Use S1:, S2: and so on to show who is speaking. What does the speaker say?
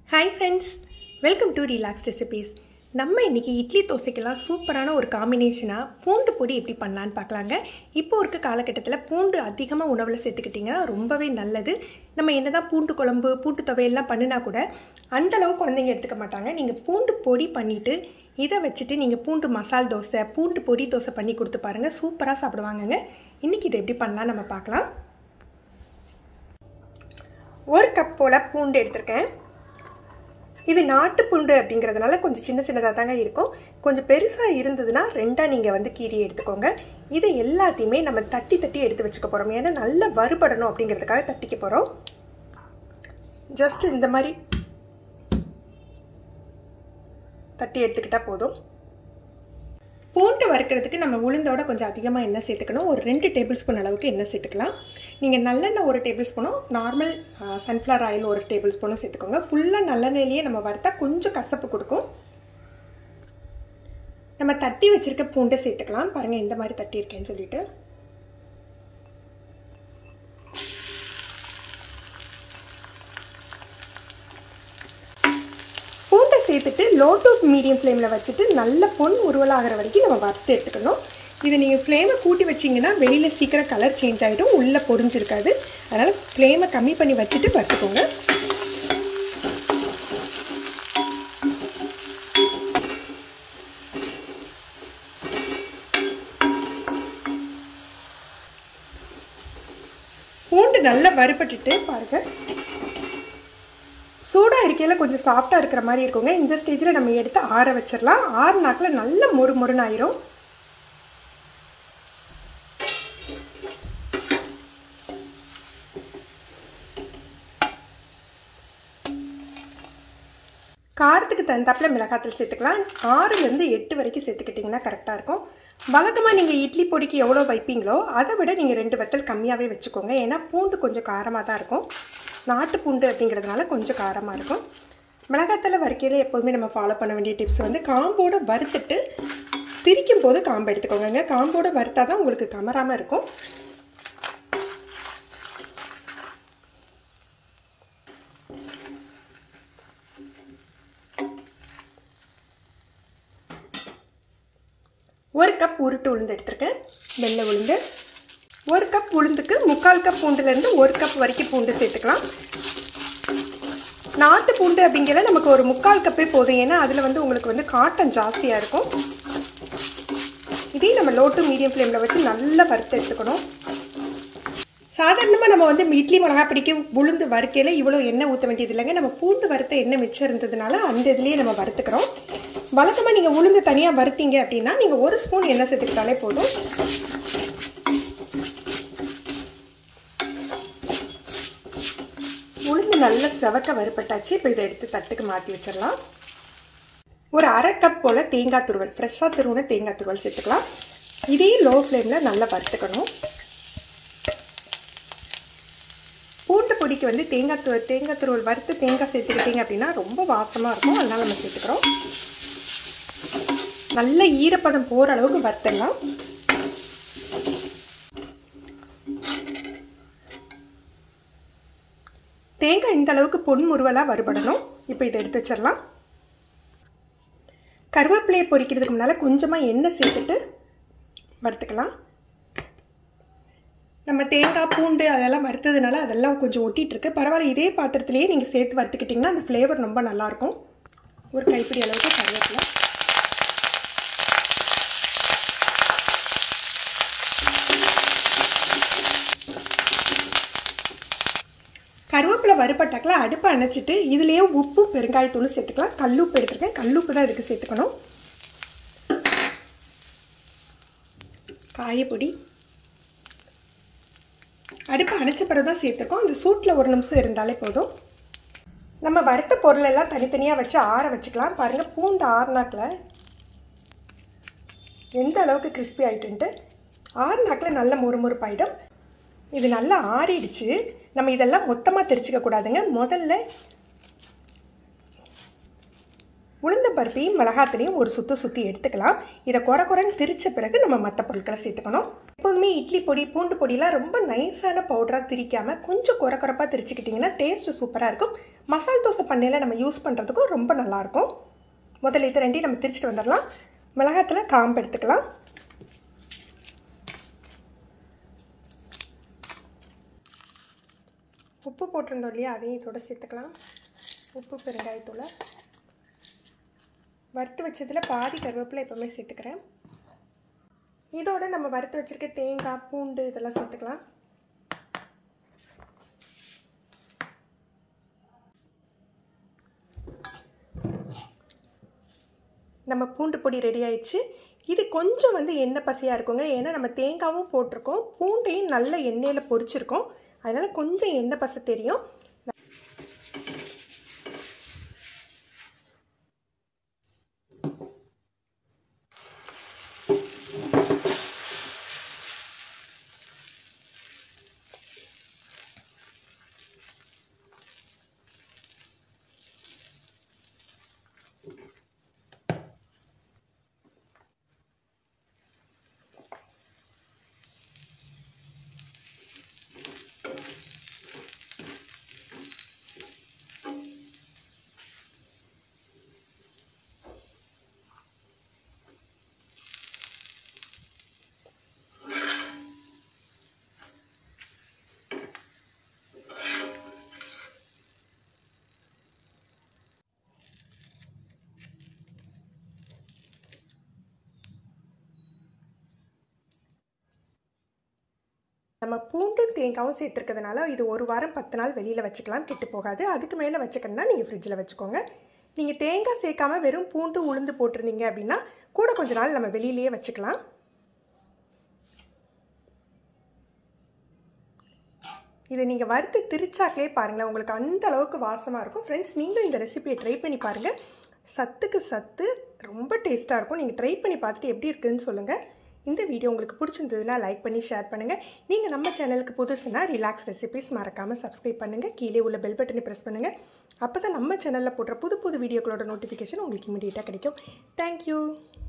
S1: hi friends welcome to relax recipes நம்ம இன்றைக்கி இட்லி தோசைக்கெல்லாம் சூப்பரான ஒரு காம்பினேஷனாக பூண்டு பொடி எப்படி பண்ணலான்னு பார்க்கலாங்க இப்போ இருக்க காலகட்டத்தில் பூண்டு அதிகமாக உணவில் சேர்த்துக்கிட்டிங்கன்னா ரொம்பவே நல்லது நம்ம என்ன தான் பூண்டு குழம்பு பூண்டு துவையெல்லாம் பண்ணினா கூட அந்த அளவு குழந்தைங்க எடுத்துக்க மாட்டாங்க நீங்கள் பூண்டு பொடி பண்ணிவிட்டு இதை வச்சுட்டு நீங்கள் பூண்டு மசால் தோசை பூண்டு பொடி தோசை பண்ணி கொடுத்து பாருங்கள் சூப்பராக சாப்பிடுவாங்கங்க இன்றைக்கி இதை எப்படி பண்ணலாம் நம்ம பார்க்கலாம் ஒரு கப் போல் பூண்டு எடுத்திருக்கேன் இது நாட்டு பூண்டு அப்படிங்கிறதுனால கொஞ்சம் சின்ன சின்னதாக தாங்க இருக்கும் கொஞ்சம் பெருசாக இருந்ததுன்னா ரெண்டாக நீங்கள் வந்து கீரி எடுத்துக்கோங்க இதை எல்லாத்தையுமே நம்ம தட்டி தட்டி எடுத்து வச்சுக்க போகிறோம் ஏன்னா நல்லா வறுபடணும் அப்படிங்கிறதுக்காக தட்டிக்க போகிறோம் ஜஸ்ட் இந்த மாதிரி தட்டி எடுத்துக்கிட்டால் போதும் பூண்டு வறுக்கிறதுக்கு நம்ம உளுந்தோட கொஞ்சம் அதிகமாக எண்ணெய் சேர்த்துக்கணும் ஒரு ரெண்டு டேபிள் ஸ்பூன் அளவுக்கு எண்ணெய் சேர்த்துக்கலாம் நீங்கள் நல்லெண்ணெய் ஒரு டேபிள் ஸ்பூனும் நார்மல் சன்ஃப்ளவர் ஆயில் ஒரு டேபிள் ஸ்பூனும் சேர்த்துக்கோங்க ஃபுல்லாக நல்லெண்ணெயிலேயே நம்ம வறுத்தா கொஞ்சம் கசப்பு கொடுக்கும் நம்ம தட்டி வச்சுருக்க பூண்டை சேர்த்துக்கலாம் பாருங்கள் இந்த மாதிரி தட்டியிருக்கேன்னு சொல்லிட்டு பூண்டை சேர்த்துட்டு லோ டு மீடியம் ஃப்ளேமில் வச்சுட்டு நல்ல பொன் உருவலாகிற வரைக்கும் நம்ம வறுத்து எடுத்துக்கணும் இது நீங்கள் ஃப்ளேமை கூட்டி வச்சிங்கன்னா வெளியில் சீக்கிரம் கலர் சேஞ்ச் ஆகிடும் உள்ளே பொரிஞ்சிருக்காது அதனால் ஃப்ளேமை கம்மி பண்ணி வச்சுட்டு வறுத்துக்கோங்க பூண்டு நல்லா வறுபட்டுட்டு பாருங்கள் சூடாக இருக்கையில் கொஞ்சம் சாஃப்டாக இருக்கிற மாதிரி இருக்குங்க இந்த ஸ்டேஜில் நம்ம எடுத்து ஆற வச்சிடலாம் ஆறு நாக்கில் நல்ல மொறு மொறுன்னு ஆயிரும் காரத்துக்கு தகுந்தாப்பில் மிளகாத்தூள் சேர்த்துக்கலாம் ஆறுலேருந்து எட்டு வரைக்கும் சேர்த்துக்கிட்டிங்கன்னா கரெக்டாக இருக்கும் வழக்கமாக நீங்கள் இட்லி பொடிக்கு எவ்வளோ வைப்பீங்களோ அதை விட நீங்கள் ரெண்டு வத்தல் கம்மியாகவே வச்சுக்கோங்க ஏன்னா பூண்டு கொஞ்சம் காரமாக தான் இருக்கும் நாட்டு பூண்டு அப்படிங்கிறதுனால கொஞ்சம் காரமாக இருக்கும் மிளகாத்தலை வறுக்கையில் எப்போதுமே நம்ம ஃபாலோ பண்ண வேண்டிய டிப்ஸ் வந்து காம்போடு வறுத்துட்டு திரிக்கும் போது காம்பு எடுத்துக்கோங்க காம்போடு வறுத்தா தான் உங்களுக்கு கமராமல் இருக்கும் ஒரு கப் உருட்டு உளுந்து எடுத்திருக்கேன் வெள்ளை உளுந்து ஒரு கப் உளுந்துக்கு முக்கால் கப் பூண்டுலேருந்து ஒரு கப் வரைக்கும் பூண்டு சேர்த்துக்கலாம் நாட்டு பூண்டு அப்படிங்கிறத நமக்கு ஒரு முக்கால் கப்பே போதும் ஏன்னா அதில் வந்து உங்களுக்கு வந்து காட்டன் ஜாஸ்தியாக இருக்கும் இதையும் நம்ம லோ டு மீடியம் ஃப்ளேமில் வச்சு நல்லா வறுத்து எடுத்துக்கணும் சாதாரணமாக நம்ம வந்து இட்லி மிளகா பிடிக்க உளுந்து வறுக்கையில் இவ்வளோ எண்ணெய் ஊற்ற வேண்டியது இல்லைங்க நம்ம பூண்டு வறுத்த எண்ணெய் மிச்சம் இருந்ததுனால அந்த இதுலேயே நம்ம வறுத்துக்கிறோம் வழக்கமாக நீங்கள் உளுந்து தனியாக வறுத்தீங்க அப்படின்னா நீங்கள் ஒரு ஸ்பூன் எண்ணெய் சேர்த்துக்கிட்டாலே போதும் உளுந்து நல்லா செவக்க வறுப்பட்டாச்சு இப்போ இதை எடுத்து தட்டுக்கு மாற்றி வச்சிடலாம் ஒரு அரை கப் போல் தேங்காய் துருவல் ஃப்ரெஷ்ஷாக துருவன தேங்காய் துருவல் சேர்த்துக்கலாம் இதையும் லோ ஃப்ளேமில் நல்லா வறுத்துக்கணும் பூண்டு பொடிக்கு வந்து தேங்காய் து தேங்காய் துருவல் வறுத்து தேங்காய் சேர்த்துக்கிட்டிங்க அப்படின்னா ரொம்ப வாசமாக இருக்கும் அதனால் நம்ம சேர்த்துக்கிறோம் நல்ல ஈரப்பதம் போகிற அளவுக்கு வறுத்துடலாம் தேங்காய் இந்த அளவுக்கு பொன் முருவலாக வறுபடணும் இப்போ இதை எடுத்து வச்சிடலாம் கருவேப்பிலையை பொரிக்கிறதுக்கு முன்னால் கொஞ்சமாக எண்ணெய் சேர்த்துட்டு வறுத்துக்கலாம் நம்ம தேங்காய் பூண்டு அதெல்லாம் வறுத்ததுனால அதெல்லாம் கொஞ்சம் ஒட்டிகிட்ருக்கு பரவாயில்ல இதே பாத்திரத்துலேயே நீங்கள் சேர்த்து வறுத்துக்கிட்டிங்கன்னா அந்த ஃப்ளேவர் ரொம்ப நல்லாயிருக்கும் ஒரு கைப்பிடி அளவுக்கு கருவேப்பிலை கருவேப்பிலை வறுபட்டாக்கில் அடுப்பை அணைச்சிட்டு இதுலேயே உப்பு பெருங்காயத்தூள் சேர்த்துக்கலாம் கல்லுப்பு எடுத்துருக்கேன் கல்லுப்பு தான் இதுக்கு சேர்த்துக்கணும் காயப்பொடி அடுப்பை அணைச்ச பிறகு தான் சேர்த்துருக்கோம் அந்த சூட்டில் ஒரு நிமிஷம் இருந்தாலே போதும் நம்ம வறுத்த பொருளெல்லாம் தனித்தனியாக வச்சு ஆற வச்சுக்கலாம் பாருங்கள் பூண்டு ஆறுநாக்கில் எந்த அளவுக்கு கிறிஸ்பி ஆகிட்டுன்ட்டு ஆறுநாக்கில் நல்ல முறுமுறுப்பாயிடும் இது நல்லா ஆறிடுச்சு நம்ம இதெல்லாம் மொத்தமாக தெரிச்சிக்க கூடாதுங்க முதல்ல உளுந்த பருப்பையும் மிளகாத்துலையும் ஒரு சுற்றி சுற்றி எடுத்துக்கலாம் இதை குறை குறைன்னு திரிச்ச பிறகு நம்ம மற்ற பொருட்களை சேர்த்துக்கணும் எப்போதுமே இட்லி பொடி பூண்டு பொடியெலாம் ரொம்ப நைஸான பவுடராக திரிக்காமல் கொஞ்சம் குறை குறைப்பாக திரிச்சுக்கிட்டிங்கன்னா டேஸ்ட்டு சூப்பராக இருக்கும் மசால் தோசை பண்ணையில் நம்ம யூஸ் பண்ணுறதுக்கும் ரொம்ப நல்லாயிருக்கும் முதல்ல இது ரெண்டையும் நம்ம திரிச்சிட்டு வந்துடலாம் மிளகாத்தில் காம்பு எடுத்துக்கலாம் உப்பு போட்டிருந்தோம் இல்லையா அதையும் இதோட சேர்த்துக்கலாம் உப்பு பெருங்காயத்தூளை வறுத்து வச்சதில் பாதி கருவேப்பிலை எப்போவுமே சேர்த்துக்கிறேன் இதோட நம்ம வறுத்து வச்சுருக்க தேங்காய் பூண்டு இதெல்லாம் சேர்த்துக்கலாம் நம்ம பூண்டு பொடி ரெடி ஆயிடுச்சு இது கொஞ்சம் வந்து எண்ணெய் பசியாக இருக்குங்க ஏன்னா நம்ம தேங்காவும் போட்டிருக்கோம் பூண்டையும் நல்ல எண்ணெயில் பொரிச்சிருக்கோம் அதனால் கொஞ்சம் எண்ணெய் பசை தெரியும் நம்ம பூண்டு தேங்காவும் சேர்த்துருக்கிறதுனால இது ஒரு வாரம் பத்து நாள் வெளியில் வச்சுக்கலாம் கெட்டு போகாது அதுக்கு மேலே வச்சுக்கணுன்னா நீங்கள் ஃப்ரிட்ஜில் வச்சுக்கோங்க நீங்கள் தேங்காய் சேர்க்காம வெறும் பூண்டு உளுந்து போட்டிருந்தீங்க அப்படின்னா கூட கொஞ்ச நாள் நம்ம வெளியிலேயே வச்சுக்கலாம் இதை நீங்கள் வறுத்து திரிச்சாக்கே பாருங்களேன் உங்களுக்கு அந்த அளவுக்கு வாசமாக இருக்கும் ஃப்ரெண்ட்ஸ் நீங்களும் இந்த ரெசிபியை ட்ரை பண்ணி பாருங்கள் சத்துக்கு சத்து ரொம்ப டேஸ்ட்டாக இருக்கும் நீங்கள் ட்ரை பண்ணி பார்த்துட்டு எப்படி இருக்குதுன்னு சொல்லுங்கள் இந்த வீடியோ உங்களுக்கு பிடிச்சிருந்ததுன்னா லைக் பண்ணி ஷேர் பண்ணுங்கள் நீங்கள் நம்ம சேனலுக்கு புதுசுனா ரிலாக்ஸ் ரெசிபிஸ் மறக்காமல் சப்ஸ்கிரைப் பண்ணுங்கள் கீழே உள்ள பெல் பட்டனை ப்ரெஸ் பண்ணுங்கள் அப்போ தான் நம்ம சேனலில் போடுற புது புது வீடியோக்களோட நோட்டிஃபிகேஷன் உங்களுக்கு இமீடியட்டாக கிடைக்கும் தேங்க்யூ